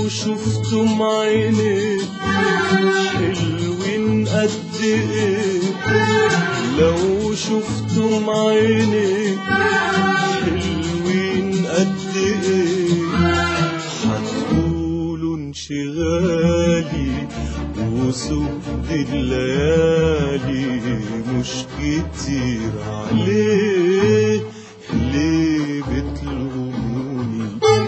شفتم عيني حلوين قد ايه لو شفتم عيني حلوين قد ايه هتقولوا انشغالي وسود الليالي مش كتير عليه ليه بتلوموني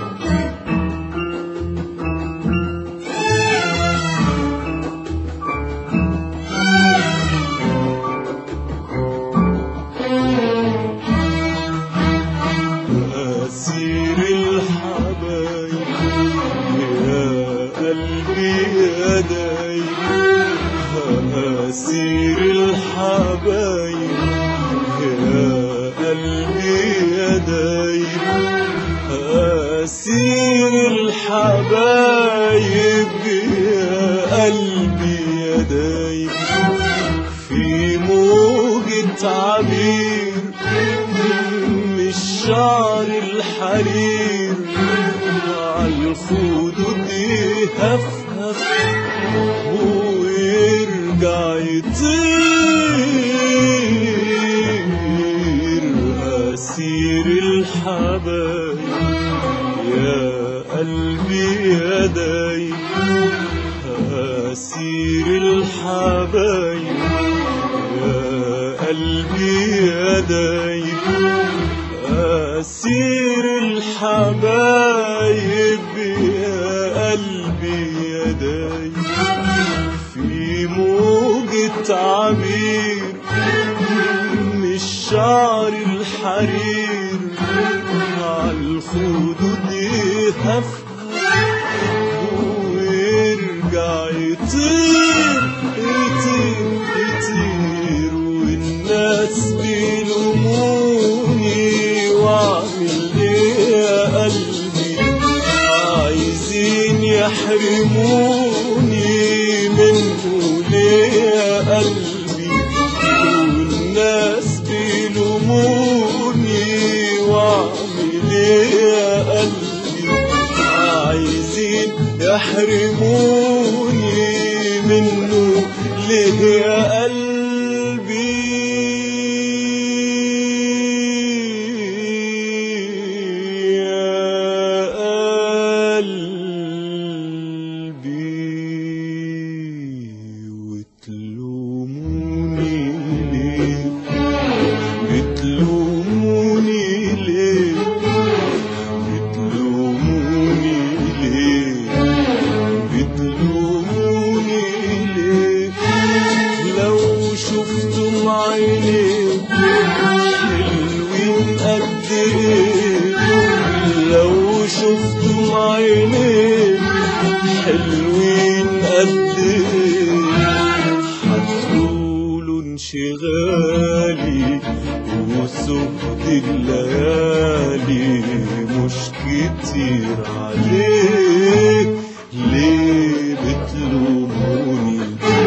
أسير الحبايب يا قلبي يا دايب أسير الحبايب يا قلبي يا دايب أسير الحبايب يا قلبي يا دايب في موجة عبير من الشعر الحرير عالخدود يهفهف ويرجع يطير أسير الحبايب يا قلبي يا دايب أسير الحبايب يا قلبي يا دايب أسير الحبايب يا قلبي يا دايب في موجة عبير من الشعر الحرير عالخدود يهفهف ويرجع يطير يطير يطير والناس بيلوموني واعمل ايه يا قلبي عايزين يحرموني منه ليه يا قلبي والناس بيلوموني واعمل ايه يا قلبي عايزين يحرموني منه ليه يا قلبي يا قلبي وتلوموني ليه بتلوموني ليه بتلوموني ليه بتلوموني ليه لو شفتم عيني حلوين قد ايه لو شفتم عيني حلوين قد ايه هتقولوا انشغالي وسهد الليالي مش كتير عليك ليه بتلوموني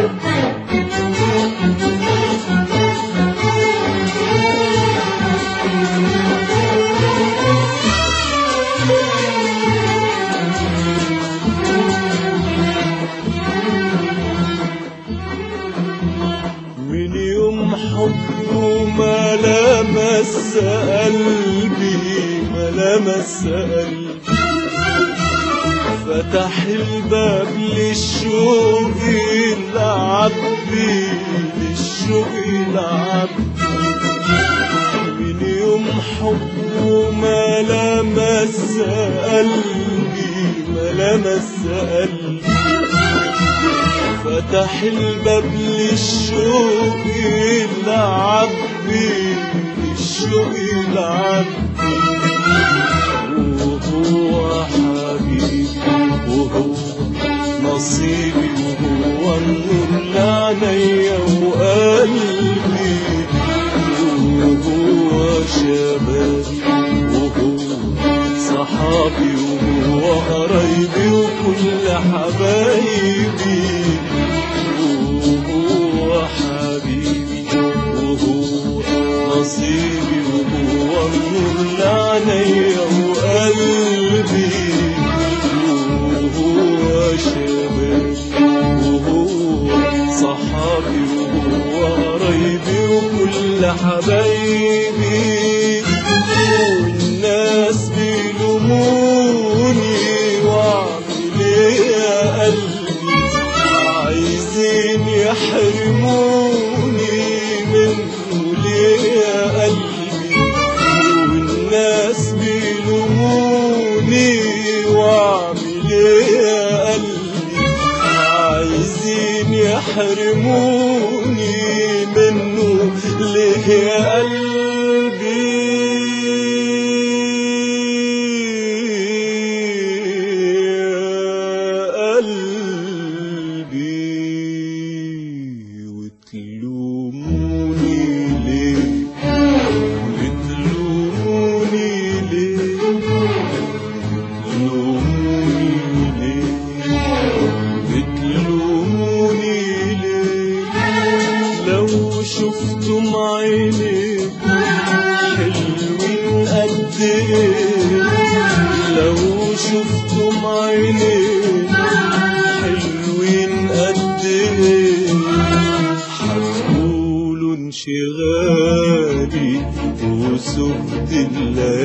من يوم حبه ما لمس قلبي ما لمس قلبي فتح الباب للشوق يلعب بي للشوق يلعب من يوم حبه ما لمس قلبي ما لمس قلبي فتح الباب للشوق يلعب بي الشوق يلعب بي وهو حبيبي وهو نصيبي وهو النور لعينيا وقلبي وهو شبابي وهو صحابي وهو قرايبي وكل حبايبي وهو حبيبي وهو نصيبي وهو النور لعينيا وقلبي وهو حبايبي والناس بيلوموني واعمل ايه يا قلبي عايزين يحرموني منه ليه يا قلبي والناس بيلوموني واعمل ايه يا قلبي عايزين يحرموني منه ليه يا قلبي يا قلبي وتلوموني ليه بتلوموني ليه بتلوموني ليه بتلوموني ليه لو شفتم عيني حلوين قد ايه لو شفتم عيني حلوين قد ايه هتقولوا انشغالي وسبت الليالي